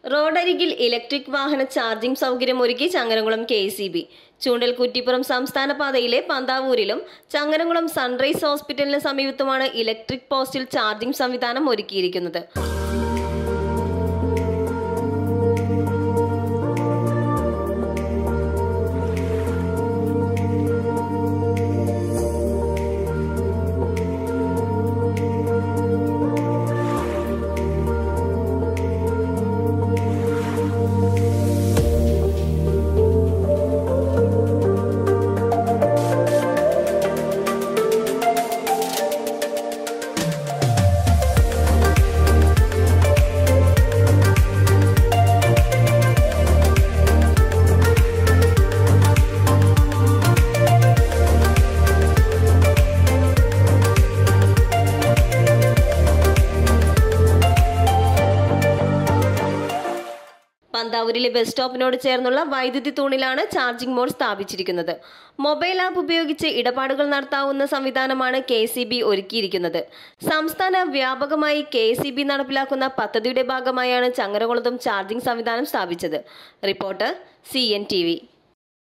റോഡരികിൽ ഇലക്ട്രിക് വാഹന ചാർജിംഗ് സൗകര്യം ഒരുക്കി Changaramkulam K C B Choondal Kuttippuram സംസ്ഥാന പാതയിലെ പന്താവൂരിലും ചങ്ങരംകുളം സൺറൈസ് ഹോസ്പിറ്റലിന് സമീപത്തുമാണ് ഇലക്ട്രിക് പോസ്റ്റിൽ ചാർജിംഗ് സംവിധാനം ഒരുക്കിയിരിക്കുന്നത് പന്താവൂരിലെ ബസ് സ്റ്റോപ്പിനോട് ചേർന്നുള്ള വൈദ്യുതി തൂണിലാണ് ചാർജിംഗ് മോഡ് സ്ഥാപിച്ചിരിക്കുന്നത് മൊബൈൽ ആപ്പ് ഉപയോഗിച്ച് ഇടപാടുകൾ നടത്താവുന്ന സംവിധാനമാണ് കെ സി ബി ഒരുക്കിയിരിക്കുന്നത് സംസ്ഥാന വ്യാപകമായി കെ സി ബി നടപ്പിലാക്കുന്ന പദ്ധതിയുടെ ഭാഗമായാണ് ചങ്ങരകുളത്തും ചാർജിംഗ് സംവിധാനം സ്ഥാപിച്ചത് reporter C N T V